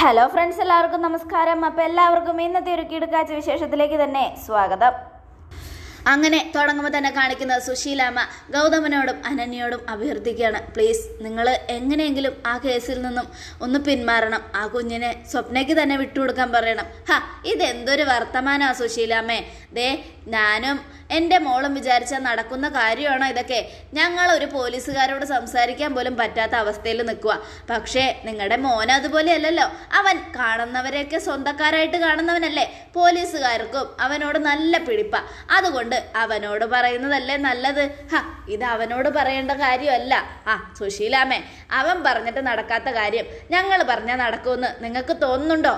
hello friends എല്ലാവർക്കും നമസ്കാരം അപ്പോൾ എല്ലാവർക്കും ഇന്നത്തെ ഒരു കിടുക്കാച്ച വിശേഷത്തിലേക്ക് തന്നെ സ്വാഗതം അങ്ങനെ തുടങ്ങുമ്പോൾ തന്നെ കാണിക്കുന്ന സുശീലാമ്മ ഗൗതമനോടും അനന്യയോടും അഭ്യർത്ഥിക്കുകയാണ് പ്ലീസ് നിങ്ങൾ എങ്ങനെയെങ്കിലും ആ കേസിൽ നിന്നും ഒന്ന് പിന്മാറണം ആ കുഞ്ഞിനെ സ്വപ്നയ്ക്ക് തന്നെ വിട്ടുകൊടുക്കാൻ പറയണം ഹാ ഇതെന്തൊരു വർത്തമാനാ സുശീലാമ്മേ ദേ ഞാനും എൻ്റെ മോളും വിചാരിച്ചാൽ നടക്കുന്ന കാര്യമാണോ ഇതൊക്കെ ഞങ്ങൾ ഒരു പോലീസുകാരോട് സംസാരിക്കാൻ പോലും പറ്റാത്ത അവസ്ഥയിൽ നിൽക്കുക പക്ഷേ നിങ്ങളുടെ മോൻ അതുപോലെയല്ലല്ലോ അവൻ കാണുന്നവരെയൊക്കെ സ്വന്തക്കാരായിട്ട് കാണുന്നവനല്ലേ പോലീസുകാർക്കും അവനോട് നല്ല പിടിപ്പ അതുകൊണ്ട് അവനോട് പറയുന്നതല്ലേ നല്ലത് ഹ ഇത് അവനോട് പറയേണ്ട കാര്യമല്ല ആ സുശീലാമേ അവൻ പറഞ്ഞിട്ട് നടക്കാത്ത കാര്യം ഞങ്ങൾ പറഞ്ഞാൽ നടക്കുമെന്ന് നിങ്ങൾക്ക് തോന്നുന്നുണ്ടോ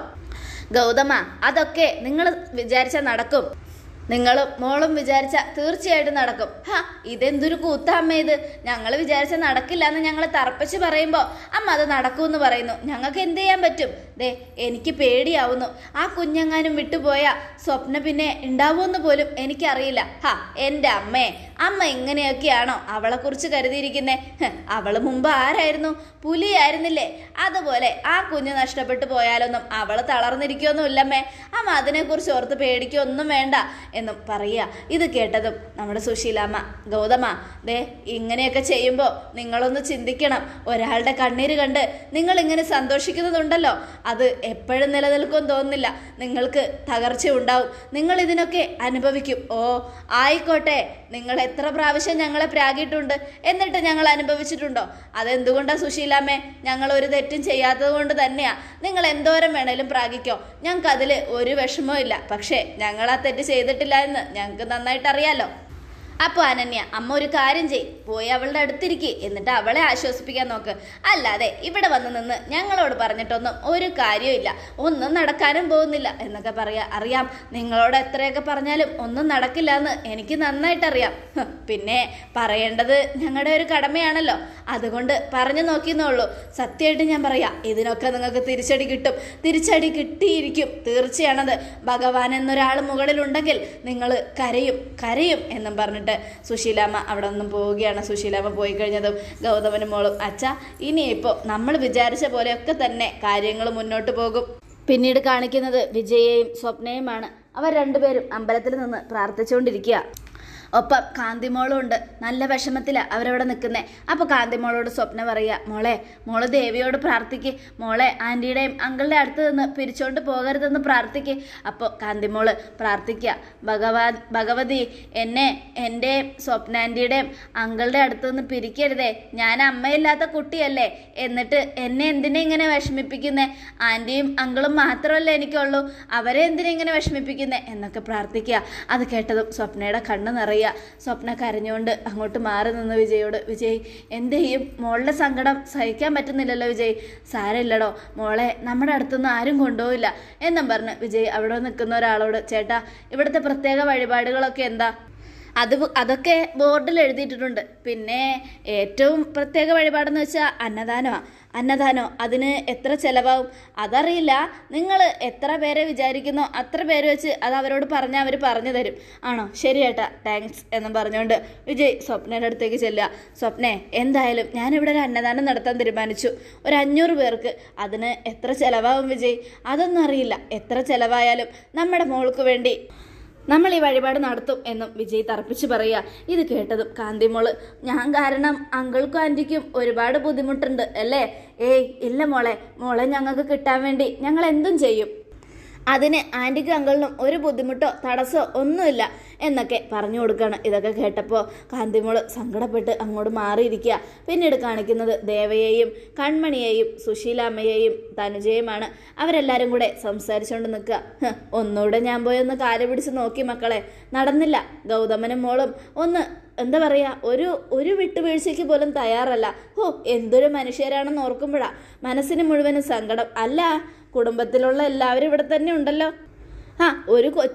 ഗൗതമ അതൊക്കെ നിങ്ങൾ വിചാരിച്ചാൽ നടക്കും നിങ്ങളും മോളും വിചാരിച്ച തീർച്ചയായിട്ടും നടക്കും ഹാ ഇതെന്തൊരു കൂത്താമ്മ ഇത് ഞങ്ങൾ വിചാരിച്ച നടക്കില്ല എന്ന് ഞങ്ങൾ തറപ്പിച്ച് പറയുമ്പോൾ അമ്മ അത് നടക്കുമെന്ന് പറയുന്നു ഞങ്ങൾക്ക് എന്ത് ചെയ്യാൻ പറ്റും ദേ എനിക്ക് പേടിയാവുന്നു ആ കുഞ്ഞെങ്ങാനും വിട്ടുപോയ സ്വപ്ന പിന്നെ ഉണ്ടാവുമെന്ന് പോലും എനിക്കറിയില്ല ഹാ എൻ്റെ അമ്മേ അമ്മ ഇങ്ങനെയൊക്കെയാണോ അവളെക്കുറിച്ച് കരുതിയിരിക്കുന്നേ ഹ്, അവള് മുമ്പ് ആരായിരുന്നു പുലിയായിരുന്നില്ലേ അതുപോലെ ആ കുഞ്ഞ് നഷ്ടപ്പെട്ടു പോയാലൊന്നും അവള് തളർന്നിരിക്കുമൊന്നുമില്ലമ്മേ അമ്മ അതിനെക്കുറിച്ച് ഓർത്ത് പേടിക്കൊന്നും വേണ്ട എന്നും പറയുക ഇത് കേട്ടതും നമ്മുടെ സുശീലാമ്മ ഗൗതമ ദേ ഇങ്ങനെയൊക്കെ ചെയ്യുമ്പോൾ നിങ്ങളൊന്ന് ചിന്തിക്കണം ഒരാളുടെ കണ്ണീര് കണ്ട് നിങ്ങൾ ഇങ്ങനെ സന്തോഷിക്കുന്നതുണ്ടല്ലോ അത് എപ്പോഴും നിലനിൽക്കും തോന്നുന്നില്ല നിങ്ങൾക്ക് തകർച്ച ഉണ്ടാവും നിങ്ങൾ ഇതിനൊക്കെ അനുഭവിക്കും ഓ ആയിക്കോട്ടെ നിങ്ങൾ എത്ര പ്രാവശ്യം ഞങ്ങളെ പ്രാഗിയിട്ടുണ്ട് എന്നിട്ട് ഞങ്ങൾ അനുഭവിച്ചിട്ടുണ്ടോ അതെന്തുകൊണ്ടാ സുശീലാമ്മേ ഞങ്ങൾ ഒരു തെറ്റും ചെയ്യാത്തത് കൊണ്ട് തന്നെയാ നിങ്ങൾ എന്തോരം വേണേലും പ്രാഗിക്കോ ഞങ്ങൾക്ക് അതിൽ ഒരു വിഷമവും ഇല്ല പക്ഷേ ഞങ്ങൾ ആ തെറ്റ് ചെയ്തിട്ടില്ല എന്ന് ഞങ്ങൾക്ക് നന്നായിട്ട് അറിയാലോ അപ്പോൾ അനന്യ അമ്മ ഒരു കാര്യം ചെയ് പോയി അവളുടെ അടുത്തിരിക്കെ എന്നിട്ട് അവളെ ആശ്വസിപ്പിക്കാൻ നോക്ക് അല്ലാതെ ഇവിടെ വന്ന് നിന്ന് ഞങ്ങളോട് പറഞ്ഞിട്ടൊന്നും ഒരു കാര്യമില്ല ഒന്നും നടക്കാനും പോകുന്നില്ല എന്നൊക്കെ പറയാ അറിയാം നിങ്ങളോട് എത്രയൊക്കെ പറഞ്ഞാലും ഒന്നും നടക്കില്ല എന്ന് എനിക്ക് നന്നായിട്ട് അറിയാം ഹ്, പിന്നെ പറയേണ്ടത് ഞങ്ങളുടെ ഒരു കടമയാണല്ലോ അതുകൊണ്ട് പറഞ്ഞു നോക്കിയെന്നുള്ളൂ സത്യമായിട്ട് ഞാൻ പറയാം ഇതിനൊക്കെ നിങ്ങൾക്ക് തിരിച്ചടി കിട്ടും തിരിച്ചടി കിട്ടിയിരിക്കും തീർച്ചയാണത് ഭഗവാൻ എന്നൊരാൾ മുകളിലുണ്ടെങ്കിൽ നിങ്ങൾ കരയും കരയും എന്നും പറഞ്ഞിട്ട് സുശീലാമ്മ അവിടെ നിന്നും പോവുകയാണ് സുശീലാമ്മ പോയി കഴിഞ്ഞതും ഗൗതമനും മോളും അച്ഛ ഇനിയിപ്പോൾ നമ്മൾ വിചാരിച്ച പോലെയൊക്കെ തന്നെ കാര്യങ്ങൾ മുന്നോട്ട് പോകും പിന്നീട് കാണിക്കുന്നത് വിജയെയും സ്വപ്നയുമാണ് അവർ രണ്ടുപേരും അമ്പലത്തിൽ നിന്ന് പ്രാർത്ഥിച്ചുകൊണ്ടിരിക്കുക ഒപ്പം കാന്തിമോളും ഉണ്ട് നല്ല വിഷമത്തിലാണ് അവരവിടെ നിൽക്കുന്നത് അപ്പോൾ കാന്തിമോളോട് സ്വപ്ന പറയുക മോളെ മോള് ദേവിയോട് പ്രാർത്ഥിക്ക് മോളെ ആൻറ്റിയുടെയും അങ്കിളുടെ അടുത്ത് നിന്ന് പിരിച്ചോണ്ട് പോകരുതെന്ന് പ്രാർത്ഥിക്ക് അപ്പോൾ കാന്തിമോള് പ്രാർത്ഥിക്കുക ഭഗവാൻ ഭഗവതി എന്നെ എൻ്റെ സ്വപ്ന ആൻറ്റിയുടെയും അങ്കിളുടെ അടുത്ത് നിന്ന് പിരിക്കരുതേ ഞാൻ അമ്മയില്ലാത്ത കുട്ടിയല്ലേ എന്നിട്ട് എന്നെ എന്തിനാ ഇങ്ങനെ വിഷമിപ്പിക്കുന്നേ ആൻറ്റിയും അങ്കിളും മാത്രമല്ലേ എനിക്കുള്ളൂ അവരെ എന്തിനാ ഇങ്ങനെ വിഷമിപ്പിക്കുന്നേ എന്നൊക്കെ പ്രാർത്ഥിക്കുക അത് കേട്ടതും സ്വപ്നയുടെ കണ്ണ് നിറയുക സ്വപ്ന കരഞ്ഞുകൊണ്ട് അങ്ങോട്ട് മാറി നിന്ന് വിജയോട് വിജയ് എന്ത് ചെയ്യും മോളുടെ സങ്കടം സഹിക്കാൻ പറ്റുന്നില്ലല്ലോ വിജയ് സാരമില്ലടോ മോളെ നമ്മുടെ അടുത്തുനിന്ന് ആരും കൊണ്ടുപോയില്ല എന്നും പറഞ്ഞ് വിജയ് അവിടെ നിൽക്കുന്ന ഒരാളോട് ചേട്ടാ ഇവിടുത്തെ പ്രത്യേക വഴിപാടുകളൊക്കെ എന്താ അത് പ് അതൊക്കെ ബോർഡിൽ എഴുതിയിട്ടിട്ടുണ്ട് പിന്നെ ഏറ്റവും പ്രത്യേക വഴിപാടെന്ന് വെച്ചാൽ അന്നദാനമാണ് അന്നദാനോ അതിന് എത്ര ചിലവാകും അതറിയില്ല നിങ്ങൾ എത്ര പേരെ വിചാരിക്കുന്നോ അത്ര പേര് വെച്ച് അത് അവരോട് പറഞ്ഞാൽ അവർ പറഞ്ഞു തരും ആണോ ശരി ഏട്ടാ താങ്ക്സ് എന്നും പറഞ്ഞുകൊണ്ട് വിജയ് സ്വപ്നയുടെ അടുത്തേക്ക് ചെല്ലുക സ്വപ്നെ എന്തായാലും ഞാനിവിടെ ഒരു അന്നദാനം നടത്താൻ തീരുമാനിച്ചു ഒരു അഞ്ഞൂറ് പേർക്ക് അതിന് എത്ര ചിലവാകും വിജയ് അതൊന്നും അറിയില്ല എത്ര ചിലവായാലും നമ്മുടെ മോൾക്ക് വേണ്ടി നമ്മൾ ഈ വഴിപാട് നടത്തും എന്നും വിജയ് തറപ്പിച്ച് പറയുക ഇത് കേട്ടതും കാന്തിമോള് ഞാൻ കാരണം അങ്കിൾക്കും ആൻറ്റിക്കും ഒരുപാട് ബുദ്ധിമുട്ടുണ്ട് അല്ലേ ഏയ് ഇല്ല മോളെ മോളെ ഞങ്ങൾക്ക് കിട്ടാൻ വേണ്ടി ഞങ്ങൾ എന്തും ചെയ്യും അതിന് ആൻറ്റിക്കും അങ്കിളിനും ഒരു ബുദ്ധിമുട്ടോ തടസ്സമോ ഒന്നുമില്ല എന്നൊക്കെ പറഞ്ഞു കൊടുക്കുകയാണ് ഇതൊക്കെ കേട്ടപ്പോൾ കാന്തിമോള് സങ്കടപ്പെട്ട് അങ്ങോട്ട് മാറിയിരിക്കുക പിന്നീട് കാണിക്കുന്നത് ദേവയെയും കൺമണിയെയും സുശീലാമ്മയെയും തനുജയുമാണ് അവരെല്ലാവരും കൂടെ സംസാരിച്ചുകൊണ്ട് നിൽക്കുക ഹ്, ഒന്നുകൂടെ ഞാൻ പോയി ഒന്ന് കാല് പിടിച്ച് നോക്കി മക്കളെ നടന്നില്ല ഗൗതമനും മോളും ഒന്ന് എന്താ പറയുക ഒരു ഒരു വിട്ടുവീഴ്ചയ്ക്ക് പോലും തയ്യാറല്ല ഹോ എന്തൊരു മനുഷ്യരാണെന്ന് ഓർക്കുമ്പോഴാ മനസ്സിന് മുഴുവനും സങ്കടം അല്ല കുടുംബത്തിലുള്ള എല്ലാവരും ഇവിടെ തന്നെ ഉണ്ടല്ലോ ആ ഒരു കൊച്ചും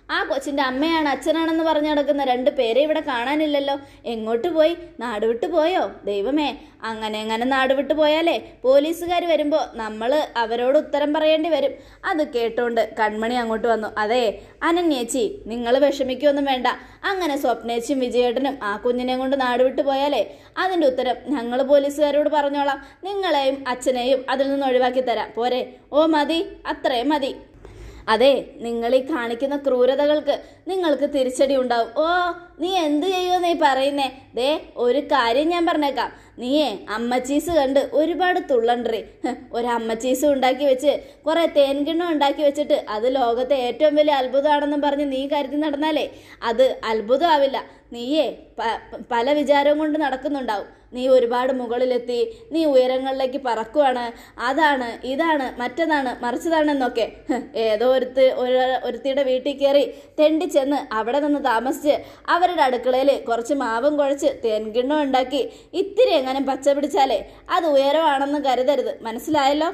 ആ കൊച്ചിന്റെ അമ്മയാണ് അച്ഛനാണെന്ന് പറഞ്ഞു നടക്കുന്ന രണ്ട് പേരെ ഇവിടെ കാണാനില്ലല്ലോ എങ്ങോട്ട് പോയി നാട് വിട്ടു പോയോ ദൈവമേ അങ്ങനെ അങ്ങനെ നാട് വിട്ടു പോയാലേ പോലീസുകാർ വരുമ്പോൾ നമ്മൾ അവരോട് ഉത്തരം പറയേണ്ടി വരും അത് കേട്ടോണ്ട് കൺമണി അങ്ങോട്ട് വന്നു അതെ അനന്യേച്ചി നിങ്ങൾ വിഷമിക്കൊന്നും വേണ്ട അങ്ങനെ സ്വപ്നേച്ചും വിജയേട്ടനും ആ കുഞ്ഞിനെ കൊണ്ട് നാട് വിട്ടു പോയാലേ അതിൻ്റെ ഉത്തരം ഞങ്ങൾ പോലീസുകാരോട് പറഞ്ഞോളാം നിങ്ങളെയും അച്ഛനെയും അതിൽ നിന്ന് ഒഴിവാക്കി തരാം പോരെ ഓ മതി അത്രയും മതി അതെ നിങ്ങൾ ഈ കാണിക്കുന്ന ക്രൂരതകൾക്ക് നിങ്ങൾക്ക് തിരിച്ചടി ഉണ്ടാവും ഓ നീ എന്ത് ചെയ്യുമെന്ന് ഈ പറയുന്നേ ദേ ഒരു കാര്യം ഞാൻ പറഞ്ഞേക്കാം നീയേ അമ്മച്ചീസ് കണ്ട് ഒരുപാട് തുള്ളണ്ടറി ഒരു അമ്മച്ചീസ് ഉണ്ടാക്കി വെച്ച് കുറെ തേൻകിണ്ണം ഉണ്ടാക്കി വെച്ചിട്ട് അത് ലോകത്തെ ഏറ്റവും വലിയ അത്ഭുതമാണെന്നും പറഞ്ഞ് നീ കരുതി നടന്നാലേ അത് അത്ഭുതമാവില്ല നീയേ പ- പല വിചാരവും കൊണ്ട് നടക്കുന്നുണ്ടാവും നീ ഒരുപാട് മുകളിലെത്തി നീ ഉയരങ്ങളിലേക്ക് പറക്കുവാണ് അതാണ് ഇതാണ് മറ്റതാണ് മറിച്ചതാണെന്നൊക്കെ ഹ്, ഏതോ ഒരുത്ത് ഒരു ഒരുത്തിയുടെ വീട്ടിൽ കയറി തെണ്ടി ചെന്ന് അവിടെ നിന്ന് താമസിച്ച് അവരുടെ അടുക്കളയിൽ കുറച്ച് മാവും കുഴച്ച് തേൻകിണ്ണം ഉണ്ടാക്കി ഇത്തിരി എങ്ങനെ പച്ച പിടിച്ചാലേ അത് ഉയരമാണെന്ന് കരുതരുത് മനസ്സിലായല്ലോ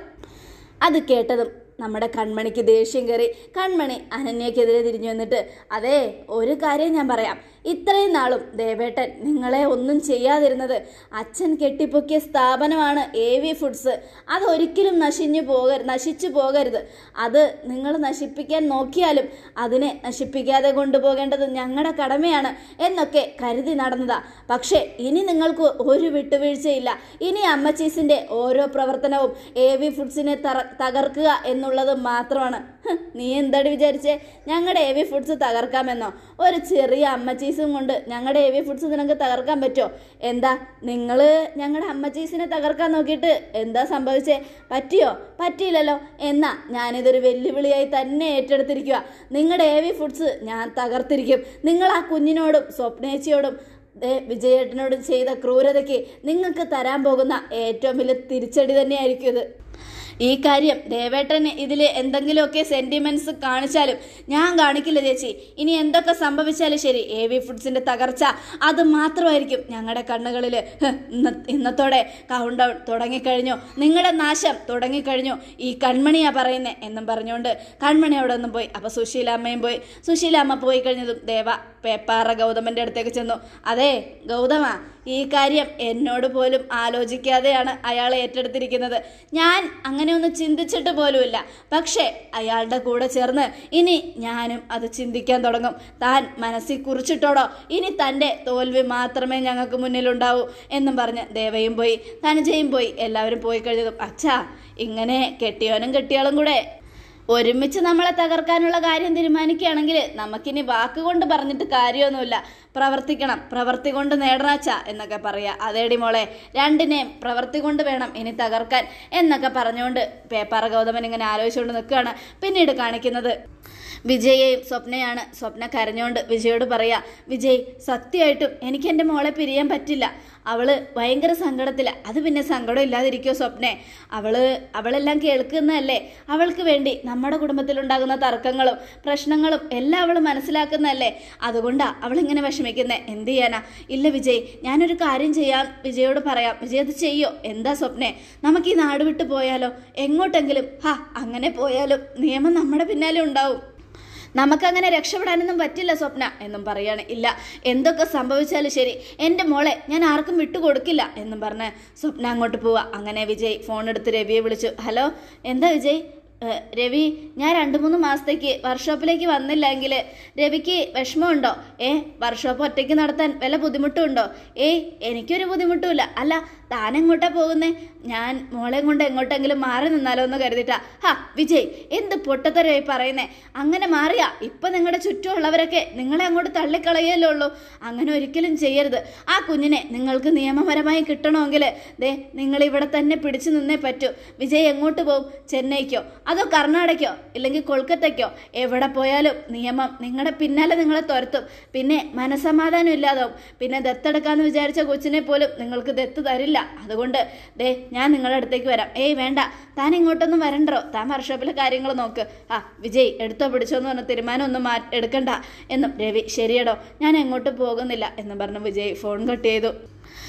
അത് കേട്ടതും നമ്മുടെ കൺമണിക്ക് ദേഷ്യം കയറി കൺമണി അനന്യക്കെതിരെ തിരിഞ്ഞു വന്നിട്ട് അതെ ഒരു കാര്യം ഞാൻ പറയാം ഇത്രയും നാളും ദേവേട്ടൻ നിങ്ങളെ ഒന്നും ചെയ്യാതിരുന്നത് അച്ഛൻ കെട്ടിപ്പൊക്കിയ സ്ഥാപനമാണ് എ വി ഫുഡ്സ് അതൊരിക്കലും നശിഞ്ഞു പോകരുത് നശിച്ചു പോകരുത് അത് നിങ്ങൾ നശിപ്പിക്കാൻ നോക്കിയാലും അതിനെ നശിപ്പിക്കാതെ കൊണ്ടുപോകേണ്ടത് ഞങ്ങളുടെ കടമയാണ് എന്നൊക്കെ കരുതി നടന്നതാ പക്ഷേ ഇനി നിങ്ങൾക്ക് ഒരു വിട്ടുവീഴ്ചയില്ല ഇനി അമ്മച്ചീസിന്റെ ഓരോ പ്രവർത്തനവും എ വി ഫുഡ്സിനെ തറ- തകർക്കുക എന്നുള്ളത് മാത്രമാണ് ഹ്, നീ എന്താടി വിചാരിച്ചേ ഞങ്ങളുടെ എ വി ഫുഡ്സ് തകർക്കാമെന്നോ ഒരു ചെറിയ അമ്മച്ചീസും കൊണ്ട് ഞങ്ങളുടെ എ വി ഫുഡ്സ് നിനക്ക് തകർക്കാൻ പറ്റുമോ എന്താ നിങ്ങൾ ഞങ്ങളുടെ അമ്മച്ചീസിനെ തകർക്കാൻ നോക്കിയിട്ട് എന്താ സംഭവിച്ചേ പറ്റിയോ പറ്റിയില്ലല്ലോ എന്നാ ഞാനിതൊരു വെല്ലുവിളിയായി തന്നെ ഏറ്റെടുത്തിരിക്കുക നിങ്ങളുടെ എ വി ഫുഡ്സ് ഞാൻ തകർത്തിരിക്കും നിങ്ങൾ ആ കുഞ്ഞിനോടും സ്വപ്നേച്ചിയോടും ദേ വിജയേട്ടനോടും ചെയ്ത ക്രൂരതയ്ക്ക് നിങ്ങൾക്ക് തരാൻ പോകുന്ന ഏറ്റവും വലിയ തിരിച്ചടി തന്നെയായിരിക്കും ഇത് ഈ കാര്യം ദേവേട്ടന് ഇതിൽ എന്തെങ്കിലുമൊക്കെ സെന്റിമെന്റ്സ് കാണിച്ചാലും ഞാൻ കാണിക്കില്ല ചേച്ചി ഇനി എന്തൊക്കെ സംഭവിച്ചാലും ശരി എ വി ഫുഡ്സിന്റെ തകർച്ച അത് മാത്രമായിരിക്കും ഞങ്ങളുടെ കണ്ണുകളിൽ ഇന്നത്തോടെ കൗണ്ട് ഡൗൺ തുടങ്ങിക്കഴിഞ്ഞു നിങ്ങളുടെ നാശം തുടങ്ങിക്കഴിഞ്ഞു ഈ കൺമണിയാ പറയുന്നേ എന്നും പറഞ്ഞുകൊണ്ട് കൺമണി അവിടെ നിന്നും പോയി അപ്പൊ സുശീലാമ്മയും പോയി സുശീലാമ്മ പോയി കഴിഞ്ഞതും ദേവ പേപ്പാറ ഗൗതമന്റെ അടുത്തേക്ക് ചെന്നു അതെ ഗൗതമ ഈ കാര്യം എന്നോട് പോലും ആലോചിക്കാതെയാണ് അയാൾ ഏറ്റെടുത്തിരിക്കുന്നത് ഞാൻ അങ്ങനെ ഒന്ന് ചിന്തിച്ചിട്ട് പോലുമില്ല പക്ഷേ അയാളുടെ കൂടെ ചേർന്ന് ഇനി ഞാനും അത് ചിന്തിക്കാൻ തുടങ്ങും താൻ മനസ്സിൽ കുറിച്ചിട്ടോടോ ഇനി തൻ്റെ തോൽവി മാത്രമേ ഞങ്ങൾക്ക് മുന്നിലുണ്ടാവൂ എന്നും പറഞ്ഞ് ദേവയും പോയി തനുജയും പോയി എല്ലാവരും പോയി കഴിഞ്ഞതും അച്ഛാ ഇങ്ങനെ കെട്ടിയോനും കെട്ടിയോളും കൂടെ ഒരുമിച്ച് നമ്മളെ തകർക്കാനുള്ള കാര്യം തീരുമാനിക്കുകയാണെങ്കിൽ നമുക്കിനി വാക്കുകൊണ്ട് പറഞ്ഞിട്ട് കാര്യമൊന്നുമില്ല പ്രവർത്തിക്കണം പ്രവർത്തി കൊണ്ട് നേടണാച്ച എന്നൊക്കെ പറയാ അതേടി മോളെ രണ്ടിനെയും പ്രവർത്തി കൊണ്ട് വേണം ഇനി തകർക്കാൻ എന്നൊക്കെ പറഞ്ഞുകൊണ്ട് പേപ്പാറ ഗൗതമൻ ഇങ്ങനെ ആലോചിച്ചുകൊണ്ട് നിൽക്കുകയാണ് പിന്നീട് കാണിക്കുന്നത് വിജയെയും സ്വപ്നയാണ് സ്വപ്ന കരഞ്ഞുകൊണ്ട് വിജയോട് പറയാ വിജയ് സത്യമായിട്ടും എനിക്ക് എൻ്റെ മോളെ പിരിയാൻ പറ്റില്ല അവള് ഭയങ്കര സങ്കടത്തില അത് പിന്നെ സങ്കടം ഇല്ലാതിരിക്കോ സ്വപ്നെ അവള് അവളെല്ലാം കേൾക്കുന്നതല്ലേ അവൾക്ക് വേണ്ടി നമ്മുടെ കുടുംബത്തിലുണ്ടാകുന്ന തർക്കങ്ങളും പ്രശ്നങ്ങളും എല്ലാം അവൾ മനസ്സിലാക്കുന്നതല്ലേ അതുകൊണ്ടാ അവളിങ്ങനെ വിഷമിക്കുന്നത് എന്ത് ചെയ്യാനാ ഇല്ല വിജയ് ഞാനൊരു കാര്യം ചെയ്യാൻ വിജയോട് പറയാം വിജയ് അത് ചെയ്യോ എന്താ സ്വപ്നെ നമുക്ക് ഈ നാട് വിട്ടു പോയാലോ എങ്ങോട്ടെങ്കിലും ഹാ അങ്ങനെ പോയാലും നിയമം നമ്മുടെ പിന്നാലെ ഉണ്ടാവും നമുക്കങ്ങനെ രക്ഷപ്പെടാനൊന്നും പറ്റില്ല സ്വപ്ന എന്നും പറയാണ് ഇല്ല എന്തൊക്കെ സംഭവിച്ചാലും ശരി എൻ്റെ മോളെ ഞാൻ ആർക്കും വിട്ടുകൊടുക്കില്ല എന്നും പറഞ്ഞ് സ്വപ്ന അങ്ങോട്ട് പോവാ അങ്ങനെ വിജയ് ഫോൺ എടുത്ത് രവിയെ വിളിച്ചു ഹലോ എന്താ വിജയ് ഏഹ്, രവി ഞാൻ രണ്ട് മൂന്ന് മാസത്തേക്ക് വർക്ക്ഷോപ്പിലേക്ക് വന്നില്ലെങ്കിൽ രവിക്ക് വിഷമമുണ്ടോ ഏ വർക്ക്ഷോപ്പ് ഒറ്റയ്ക്ക് നടത്താൻ വല്ല ബുദ്ധിമുട്ടുണ്ടോ ഏയ് എനിക്കൊരു ബുദ്ധിമുട്ടുമില്ല അല്ല താൻ എങ്ങോട്ടാ പോകുന്നേ ഞാൻ മോളെ കൊണ്ട് എങ്ങോട്ടെങ്കിലും മാറി നിന്നാലോ എന്ന് കരുതിട്ടാ ഹാ വിജയ് എന്ത് പൊട്ടത്തരമായി പറയുന്നേ അങ്ങനെ മാറിയാ ഇപ്പൊ നിങ്ങളുടെ ചുറ്റുമുള്ളവരൊക്കെ നിങ്ങളെ അങ്ങോട്ട് തള്ളിക്കളയല്ലേ ഉള്ളൂ അങ്ങനെ ഒരിക്കലും ചെയ്യരുത് ആ കുഞ്ഞിനെ നിങ്ങൾക്ക് നിയമപരമായി കിട്ടണമെങ്കിൽ ദേ നിങ്ങൾ ഇവിടെ തന്നെ പിടിച്ചു നിന്നേ പറ്റൂ വിജയ് എങ്ങോട്ട് പോകും ചെന്നൈക്കോ അതോ കർണാടകയ്ക്കോ ഇല്ലെങ്കിൽ കൊൽക്കത്തയ്ക്കോ എവിടെ പോയാലും നിയമം നിങ്ങളുടെ പിന്നാലെ നിങ്ങളെ തുരത്തും പിന്നെ മനസമാധാനം ഇല്ലാതാവും പിന്നെ ദത്തെടുക്കാന്ന് വിചാരിച്ച കൊച്ചിനെ പോലും നിങ്ങൾക്ക് ദത്ത് തരില്ല അതുകൊണ്ട് ദേ ഞാൻ നിങ്ങളുടെ അടുത്തേക്ക് വരാം ഏയ് വേണ്ട താൻ ഇങ്ങോട്ടൊന്നും വരണ്ടോ താൻ വർക്ക്ഷോപ്പിലെ കാര്യങ്ങൾ നോക്ക് ആ വിജയ് എടുത്തോ പിടിച്ചോ എന്ന് പറഞ്ഞ തീരുമാനം ഒന്നും മാ എടുക്കണ്ട എന്നും രവി ശരിയടോ ഞാൻ എങ്ങോട്ടും പോകുന്നില്ല എന്നും പറഞ്ഞു വിജയ് ഫോൺ കട്ട് ചെയ്തു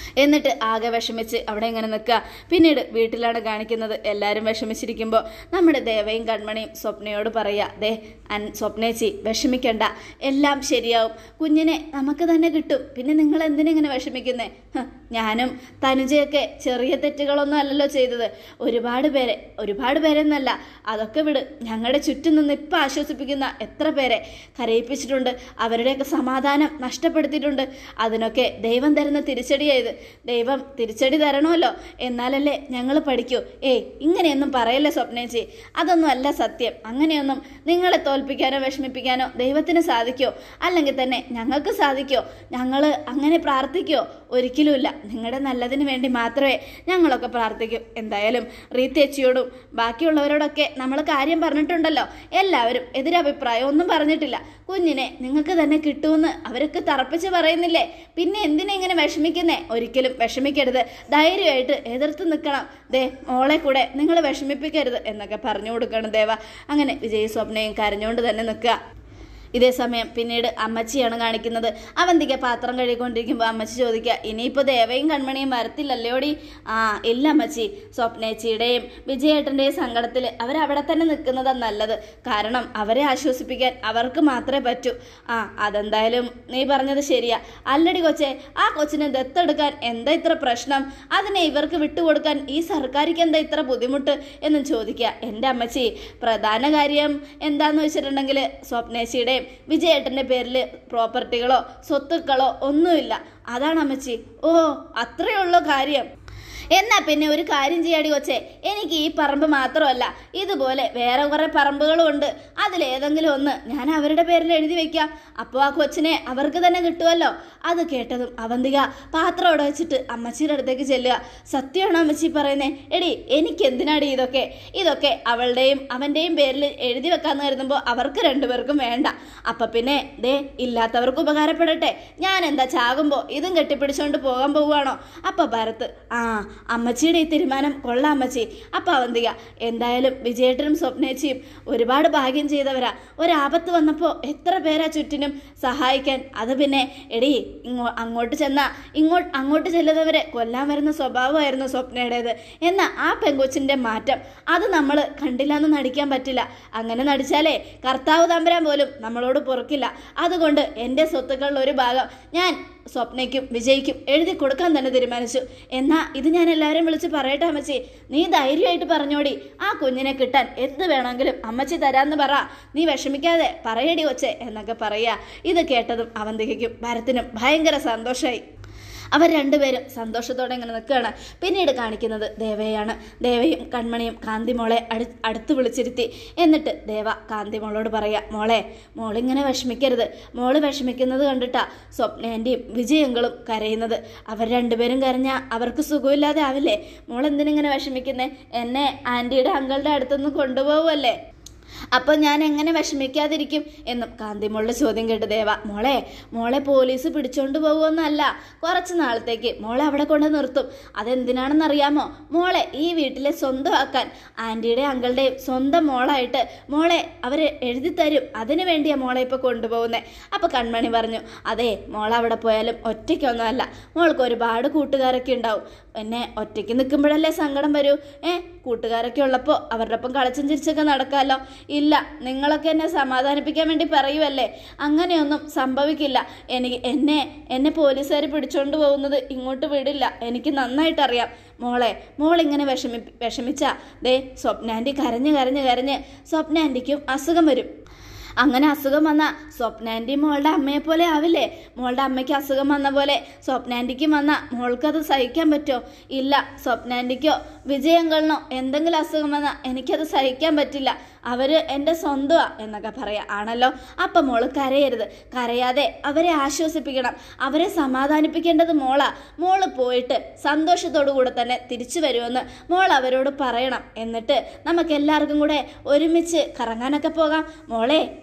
എന്നിട്ട് ആകെ വിഷമിച്ച് അവിടെ ഇങ്ങനെ നിൽക്കുക പിന്നീട് വീട്ടിലാണ് കാണിക്കുന്നത് എല്ലാവരും വിഷമിച്ചിരിക്കുമ്പോൾ നമ്മുടെ ദേവയും കൺമണിയും സ്വപ്നയോട് പറയുക ദേ അൻ സ്വപ്നേച്ചി വിഷമിക്കണ്ട എല്ലാം ശരിയാവും കുഞ്ഞിനെ നമുക്ക് തന്നെ കിട്ടും പിന്നെ നിങ്ങൾ എന്തിനിങ്ങനെ വിഷമിക്കുന്നേ ഹ്, ഞാനും തനുജയൊക്കെ ചെറിയ തെറ്റുകളൊന്നും അല്ലല്ലോ ചെയ്തത് ഒരുപാട് പേരെ ഒരുപാട് പേരെന്നല്ല അതൊക്കെ വിട് ഞങ്ങളുടെ ചുറ്റും നിന്ന് ഇപ്പം ആശ്വസിപ്പിക്കുന്ന എത്ര പേരെ കരയിപ്പിച്ചിട്ടുണ്ട് അവരുടെയൊക്കെ സമാധാനം നഷ്ടപ്പെടുത്തിയിട്ടുണ്ട് അതിനൊക്കെ ദൈവം തരുന്ന തിരിച്ചടിയായത് ദൈവം തിരിച്ചടി തരണമല്ലോ എന്നാലല്ലേ ഞങ്ങൾ പഠിക്കൂ ഏയ് ഇങ്ങനെയൊന്നും പറയല്ലേ സ്വപ്നേച്ചി അതൊന്നും അല്ല സത്യം അങ്ങനെയൊന്നും നിങ്ങളെ തോൽപ്പിക്കാനോ വിഷമിപ്പിക്കാനോ ദൈവത്തിന് സാധിക്കോ അല്ലെങ്കിൽ തന്നെ ഞങ്ങൾക്ക് സാധിക്കോ ഞങ്ങൾ അങ്ങനെ പ്രാർത്ഥിക്കോ ഒരിക്കലുമില്ല നിങ്ങളുടെ നല്ലതിന് വേണ്ടി മാത്രമേ ഞങ്ങളൊക്കെ പ്രാർത്ഥിക്കൂ എന്തായാലും റീത്തേച്ചിയോടും ബാക്കിയുള്ളവരോടൊക്കെ നമ്മൾ കാര്യം പറഞ്ഞിട്ടുണ്ടല്ലോ എല്ലാവരും എതിരഭിപ്രായം ഒന്നും പറഞ്ഞിട്ടില്ല കുഞ്ഞിനെ നിങ്ങൾക്ക് തന്നെ കിട്ടുമെന്ന് അവരൊക്കെ തറപ്പിച്ച് പറയുന്നില്ലേ പിന്നെ എന്തിനാ ഇങ്ങനെ വിഷമിക്കുന്നേ ഒരിക്കലും വിഷമിക്കരുത് ധൈര്യമായിട്ട് എതിർത്ത് നിൽക്കണം ദേ മോളെ കൂടെ നിങ്ങൾ വിഷമിപ്പിക്കരുത് എന്നൊക്കെ പറഞ്ഞു കൊടുക്കണം ദേവ അങ്ങനെ വിജയ് സ്വപ്നയും കരഞ്ഞുകൊണ്ട് തന്നെ നിൽക്കുക ഇതേ സമയം പിന്നീട് അമ്മച്ചിയാണ് കാണിക്കുന്നത് അവന്തിക പാത്രം കഴുകിക്കൊണ്ടിരിക്കുമ്പോൾ അമ്മച്ചി ചോദിക്കുക ഇനിയിപ്പോൾ ദേവയും കൺമണിയും വരത്തില്ലല്ലോടി ആ ഇല്ല അമ്മച്ചി സ്വപ്നേച്ചിയുടെയും വിജയേട്ടൻ്റെയും സങ്കടത്തിൽ അവരവിടെ തന്നെ നിൽക്കുന്നതാണ് നല്ലത് കാരണം അവരെ ആശ്വസിപ്പിക്കാൻ അവർക്ക് മാത്രമേ പറ്റൂ ആ അതെന്തായാലും നീ പറഞ്ഞത് ശരിയാ അല്ലടി കൊച്ചെ ആ കൊച്ചിനെ ദത്തെടുക്കാൻ എന്താ ഇത്ര പ്രശ്നം അതിനെ ഇവർക്ക് വിട്ടുകൊടുക്കാൻ ഈ സർക്കാരിക്ക് എന്താ ഇത്ര ബുദ്ധിമുട്ട് എന്നും ചോദിക്കുക എൻ്റെ അമ്മച്ചി പ്രധാന കാര്യം എന്താന്ന് വെച്ചിട്ടുണ്ടെങ്കിൽ സ്വപ്നേച്ചിയുടെയും വിജയേട്ടൻ്റെ പേരിൽ പ്രോപ്പർട്ടികളോ സ്വത്തുക്കളോ ഒന്നുമില്ല അതാണ് അമ്മച്ചി ഓ അത്രയേ ഉള്ളൂ കാര്യം എന്നാ പിന്നെ ഒരു കാര്യം ചെയ്യാടി കൊച്ചേ എനിക്ക് ഈ പറമ്പ് മാത്രമല്ല ഇതുപോലെ വേറെ കുറെ പറമ്പുകളും ഉണ്ട് അതിലേതെങ്കിലും ഒന്ന് ഞാൻ അവരുടെ പേരിൽ എഴുതി വെക്കാം അപ്പോൾ ആ കൊച്ചിനെ അവർക്ക് തന്നെ കിട്ടുമല്ലോ അത് കേട്ടതും അവന്തിക പാത്രം അവിടെ വെച്ചിട്ട് അമ്മച്ചിയുടെ അടുത്തേക്ക് ചെല്ലുക സത്യമാണോ അമ്മച്ചി പറയുന്നേ എടി എനിക്ക് എന്തിനാടി ഇതൊക്കെ ഇതൊക്കെ അവളുടെയും അവൻ്റെയും പേരിൽ എഴുതി വെക്കാന്ന് കരുതുമ്പോൾ അവർക്ക് രണ്ടുപേർക്കും വേണ്ട അപ്പം പിന്നെ ദേ ഇല്ലാത്തവർക്ക് ഉപകാരപ്പെടട്ടെ ഞാൻ എന്താ ചാകുമ്പോൾ ഇതും കെട്ടിപ്പിടിച്ചുകൊണ്ട് പോകാൻ പോവുകയാണോ അപ്പം ഭരത്ത് ആ അമ്മച്ചിയുടെ ഈ തീരുമാനം കൊള്ളാം അമ്മച്ചി അപ്പം അവന്തിക എന്തായാലും വിജയേട്ടനും സ്വപ്നേച്ചിയും ഒരുപാട് ഭാഗ്യം ചെയ്തവരാ ഒരാപത്ത് വന്നപ്പോൾ എത്ര പേരാ ചുറ്റിനും സഹായിക്കാൻ അത് പിന്നെ എടി ഇങ്ങോ അങ്ങോട്ട് ചെന്ന ഇങ്ങോട്ട് അങ്ങോട്ട് ചെല്ലുന്നവരെ കൊല്ലാൻ വരുന്ന സ്വഭാവമായിരുന്നു സ്വപ്നയുടേത് എന്നാൽ ആ പെങ്കൊച്ചിൻ്റെ മാറ്റം അത് നമ്മൾ കണ്ടില്ല എന്ന് നടിക്കാൻ പറ്റില്ല അങ്ങനെ നടിച്ചാലേ കർത്താവ് തമ്പരാൻ പോലും നമ്മളോട് പൊറുക്കില്ല അതുകൊണ്ട് എൻ്റെ സ്വത്തുക്കളിൽ ഒരു ഭാഗം ഞാൻ സ്വപ്നയ്ക്കും വിജയ്ക്കും എഴുതി കൊടുക്കാൻ തന്നെ തീരുമാനിച്ചു എന്നാ ഇത് ഞാൻ എല്ലാവരും വിളിച്ച് പറയട്ടെ അമ്മച്ചി നീ ധൈര്യമായിട്ട് പറഞ്ഞോടി ആ കുഞ്ഞിനെ കിട്ടാൻ എന്ത് വേണമെങ്കിലും അമ്മച്ചി തരാന്ന് പറ നീ വിഷമിക്കാതെ പറയടി കൊച്ചെ എന്നൊക്കെ പറയാ ഇത് കേട്ടതും അവന്തികയ്ക്കും ഭരത്തിനും ഭയങ്കര സന്തോഷമായി അവർ രണ്ടുപേരും സന്തോഷത്തോടെ ഇങ്ങനെ നിൽക്കുകയാണ് പിന്നീട് കാണിക്കുന്നത് ദേവയാണ് ദേവയും കൺമണിയും കാന്തിമോളെ അടു അടുത്ത് വിളിച്ചിരുത്തി എന്നിട്ട് ദേവ കാന്തിമോളോട് പറയാ മോളെ മോളിങ്ങനെ വിഷമിക്കരുത് മോള് വിഷമിക്കുന്നത് കണ്ടിട്ടാ സ്വപ്നേൻ്റെയും വിജയങ്ങളും കരയുന്നത് അവർ രണ്ടുപേരും കരഞ്ഞാൽ അവർക്ക് സുഖമില്ലാതെ ആവില്ലേ മോൾ എന്തിനിങ്ങനെ വിഷമിക്കുന്നേ എന്നെ ആൻറ്റിയുടെ അങ്കളുടെ അടുത്തുനിന്ന് കൊണ്ടുപോകുമല്ലേ അപ്പോൾ ഞാൻ എങ്ങനെ വിഷമിക്കാതിരിക്കും എന്നും കാന്തിമോളുടെ ചോദ്യം കേട്ട് ദേവ മോളെ മോളെ പോലീസ് പിടിച്ചോണ്ട് പോകുമെന്നല്ല കുറച്ച് നാളത്തേക്ക് മോളെ അവിടെ കൊണ്ട് നിർത്തും അതെന്തിനാണെന്നറിയാമോ മോളെ ഈ വീട്ടിലെ സ്വന്തമാക്കാൻ ആൻറ്റിയുടെ അങ്കളുടെയും സ്വന്തം മോളായിട്ട് മോളെ അവർ എഴുതി തരും അതിനു വേണ്ടിയാണ് മോളെ ഇപ്പോൾ കൊണ്ടുപോകുന്നത് അപ്പോൾ കൺമണി പറഞ്ഞു അതെ മോൾ അവിടെ പോയാലും ഒറ്റയ്ക്കൊന്നുമല്ല മോൾക്ക് ഒരുപാട് കൂട്ടുകാരൊക്കെ ഉണ്ടാവും എന്നെ ഒറ്റയ്ക്ക് നിൽക്കുമ്പോഴല്ലേ സങ്കടം വരൂ ഏ കൂട്ടുകാരൊക്കെ ഉള്ളപ്പോൾ അവരുടെ ഒപ്പം കളിച്ചും ചിരിച്ചൊക്കെ നടക്കാമല്ലോ ഇല്ല നിങ്ങളൊക്കെ എന്നെ സമാധാനിപ്പിക്കാൻ വേണ്ടി പറയുമല്ലേ അങ്ങനെയൊന്നും സംഭവിക്കില്ല എനിക്ക് എന്നെ എന്നെ പോലീസുകാർ പിടിച്ചോണ്ട് പോകുന്നത് ഇങ്ങോട്ട് വിടില്ല എനിക്ക് നന്നായിട്ടറിയാം മോളെ മോളിങ്ങനെ വിഷമി വിഷമിച്ച ദേ സ്വപ്നാൻറ്റി കരഞ്ഞ് കരഞ്ഞ് കരഞ്ഞ് സ്വപ്നാൻറ്റിക്കും അസുഖം വരും അങ്ങനെ അസുഖം വന്ന സ്വപ്നാൻറ്റി മോളുടെ അമ്മയെ പോലെ ആവില്ലേ മോളുടെ അമ്മയ്ക്ക് അസുഖം വന്ന പോലെ സ്വപ്നാൻറ്റിക്കും വന്ന മോൾക്കത് സഹിക്കാൻ പറ്റുമോ ഇല്ല സ്വപ്നാൻറ്റിക്കോ വിജയങ്കളിനോ എന്തെങ്കിലും അസുഖം വന്നാൽ എനിക്കത് സഹിക്കാൻ പറ്റില്ല അവർ എൻ്റെ സ്വന്തമാ എന്നൊക്കെ പറയാം ആണല്ലോ അപ്പം മോള് കരയരുത് കരയാതെ അവരെ ആശ്വസിപ്പിക്കണം അവരെ സമാധാനിപ്പിക്കേണ്ടത് മോളാ മോള് പോയിട്ട് സന്തോഷത്തോടു കൂടെ തന്നെ തിരിച്ചു വരുമെന്ന് മോൾ അവരോട് പറയണം എന്നിട്ട് നമുക്ക് എല്ലാവർക്കും കൂടെ ഒരുമിച്ച് കറങ്ങാനൊക്കെ പോകാം മോളെ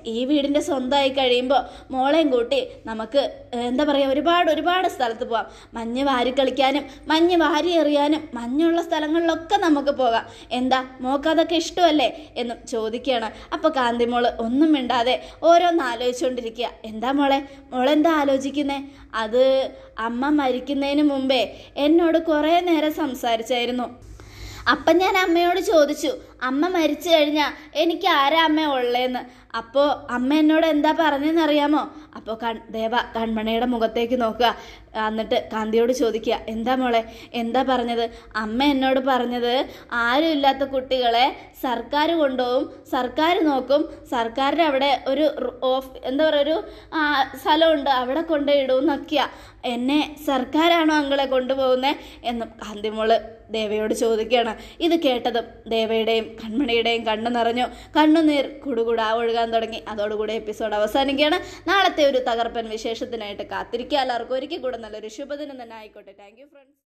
ഈ വീടിൻ്റെ സ്വന്തമായി കഴിയുമ്പോൾ മോളെയും കൂട്ടി നമുക്ക് എന്താ പറയുക ഒരുപാട് ഒരുപാട് സ്ഥലത്ത് പോവാം മഞ്ഞ് വാരി കളിക്കാനും മഞ്ഞ് വാരി എറിയാനും മഞ്ഞുള്ള സ്ഥലങ്ങളിലൊക്കെ നമുക്ക് പോകാം എന്താ മോക്ക് അതൊക്കെ ഇഷ്ടമല്ലേ എന്നും ചോദിക്കുകയാണ് അപ്പോൾ കാന്തിമോള് ഒന്നും മിണ്ടാതെ ഓരോന്ന് ആലോചിച്ചുകൊണ്ടിരിക്കുക എന്താ മോളെ മോളെന്താ ആലോചിക്കുന്നേ അത് അമ്മ മരിക്കുന്നതിന് മുമ്പേ എന്നോട് കുറേ നേരം സംസാരിച്ചായിരുന്നു അപ്പം ഞാൻ അമ്മയോട് ചോദിച്ചു അമ്മ മരിച്ചു കഴിഞ്ഞാൽ എനിക്ക് ആരാ അമ്മ ഉള്ളേന്ന് അപ്പോൾ അമ്മ എന്നോട് എന്താ പറഞ്ഞതെന്നറിയാമോ അപ്പോൾ കൺ ദേവ കൺമണിയുടെ മുഖത്തേക്ക് നോക്കുക എന്നിട്ട് കാന്തിയോട് ചോദിക്കുക എന്താ മോളെ എന്താ പറഞ്ഞത് അമ്മ എന്നോട് പറഞ്ഞത് ആരും ഇല്ലാത്ത കുട്ടികളെ സർക്കാർ കൊണ്ടുപോകും സർക്കാർ നോക്കും സർക്കാരിൻ്റെ അവിടെ ഒരു റ് ഓഫ് എന്താ പറയുക ഒരു ആ, സ്ഥലമുണ്ട് അവിടെ കൊണ്ടുപോയിടും എന്നൊക്കെയാ എന്നെ സർക്കാരാണോ അങ്ങളെ കൊണ്ടുപോകുന്നത് എന്നും കാന്തിമോള് ദേവയോട് ചോദിക്കുകയാണ് ഇത് കേട്ടതും ദേവയുടെയും കൺമണിയുടെയും കണ്ണു നിറഞ്ഞു കണ്ണുനീർ കുടുകുടാ ഒഴുകാൻ തുടങ്ങി അതോടുകൂടി എപ്പിസോഡ് അവസാനിക്കുകയാണ് നാളത്തെ ഒരു തകർപ്പൻ വിശേഷത്തിനായിട്ട് കാത്തിരിക്കുക എല്ലാവർക്കും ഒരിക്കൽ കൂടെ നല്ലൊരു ശുഭദിനം തന്നെ ആയിക്കോട്ടെ താങ്ക് യു ഫ്രണ്ട്സ്